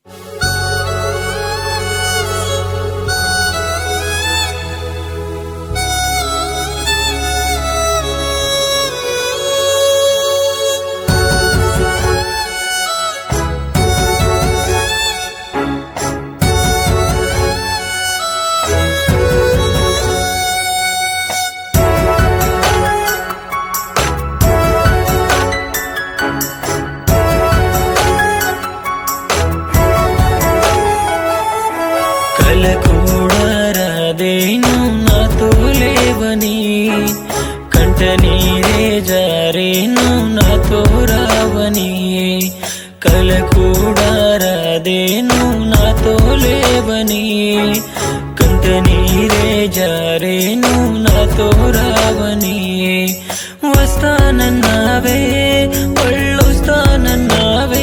కల కూడా రాదేను నాతో లేవని కంట నీరే జారేను నాతో రావని కల కూడా రాదేను నాతో లేవని కంట నీరే జారేను నాతో రావని వస్తానన్నావే పళ్ళొస్తానన్నావే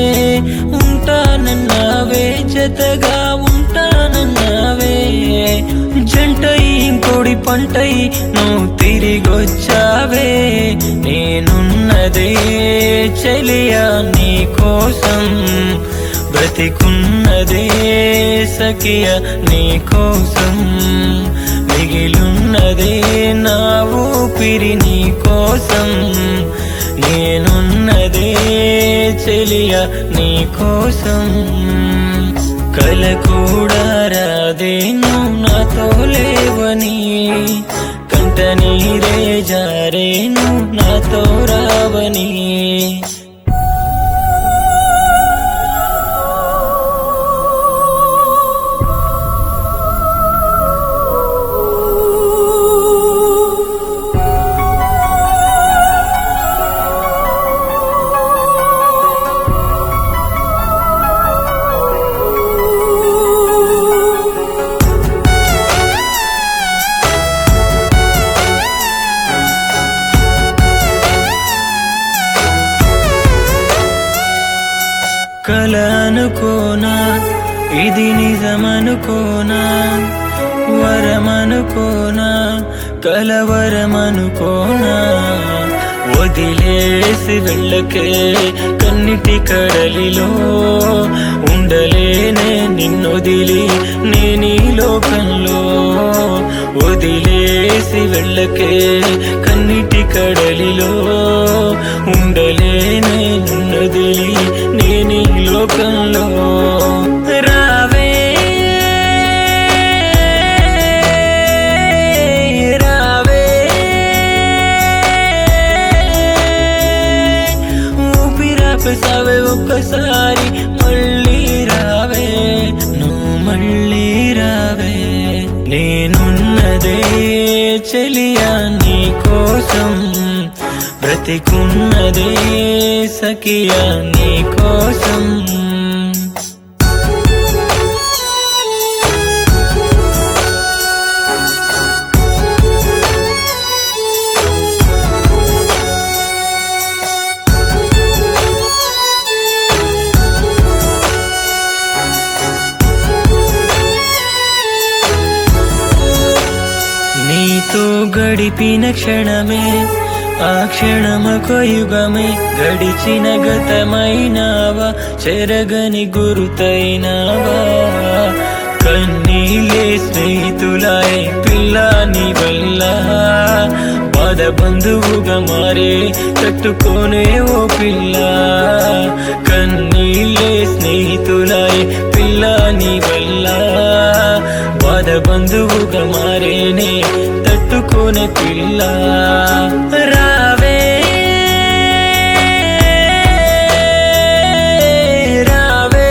ఉంటానన్నావే జతగా ఉంటానన్నావే జంటై ఇంకోడి పంటై నువ్వు తిరిగొచ్చావే నేనున్నదే చెలియా నీ కోసం బ్రతికున్నదే సఖియ నీ కోసం మిగిలున్నదే నా ఊపిరి నీ కోసం నేనున్నదే చెలియ నీ కోసం కల కూడా రాదేను నాతో లేవని కంట నీరే జారేను నాతో రావని కల అనుకోనా ఇది నిజమనుకోనా వరమనుకోనా కలవరమనుకోనా వదిలేసి వెళ్ళకే కన్నిటి కడలిలో ఉండలేనే నిన్నొదిలి నేనీ లోకంలో వదిలేసి వెళ్ళకే కన్నిటి కడలిలో ఉండలేనే నిన్నొదిలి నేనీ లోకంలో రావే రావే ఊపిరాపేసావే ఒక్కసారి మళ్ళీ రావే నువ్వు మళ్ళీ రావే నేనున్నదే చెలియా నీ కోసం బ్రతికున్నదే సఖియా నీ కోసం నీతో గడిపిన క్షణమే ఆ క్షణమొక యుగమే గడిచిన గతమైనావా చెరగని గురుతైనావా కన్నీలే స్నేహితులాయే పిల్లాని వల్ల బాధ బంధువుగా మారే తట్టుకోనే ఓ పిల్ల కన్నీలే స్నేహితులాయే పిల్లాని వల్ల బాధ బంధువుగా మారేనే తట్టుకోనే పిల్ల రావే రావే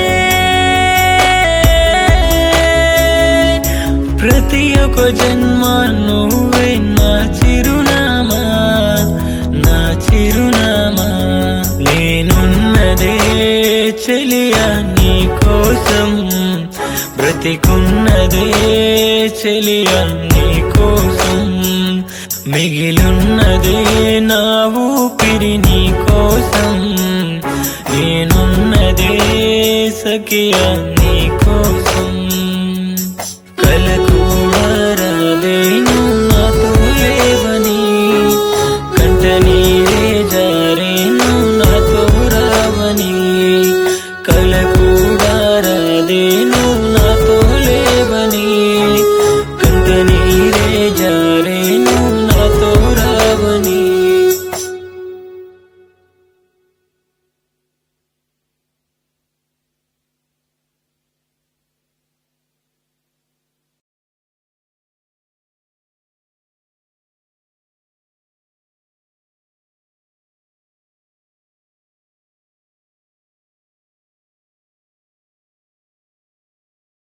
ప్రతి ఒక్క జన్మ నువ్వే నా చిరునామా నా చిరునామా నేనున్నదే చెలియా నీ కోసం బ్రతికున్నదే చెలియా నీ కోసం మిగిలున్నదే నా ఊపిరి నీ కోసం నేనున్నదే సఖియా